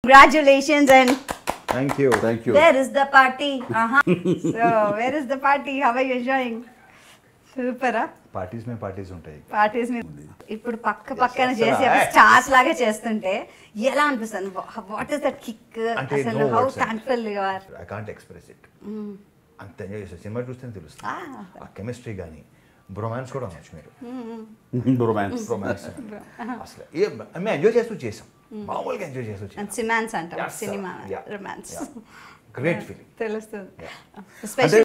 Congratulations and thank you thank you where is the party so where is the party how are you enjoying సూపరా parties మీద parties ఉంటాయి parties మీద ఇప్పుడు పక్క పక్కన చేసి స్టార్స్ లాగా చేస్తుంటే ఎలా అనిపిస్తుంది వాట్ ఇస్ దట్ కిక్ అంటే అసలు no how words. Thankful you are I can't express it అంత ఎంజాయ్ చేస్తారు సినిమా చూస్తేనే తెలుస్తుంది Ah. ఆ కెమిస్ట్రీ కానీ బ్రొమాన్స్ కూడా అనొచ్చు మీరు రొమాన్స్ రొమాన్స్ అసలు ఏ మేము ఎంజాయ్ చేస్తూ చేసాం మామూలుగా ఎంజాయ్ చేస్తూ చేసాం సిమాన్స్ అంటాం Yes, sir. Cinema Yeah. Romance great feeling తెలుస్తుంది Yeah. Especially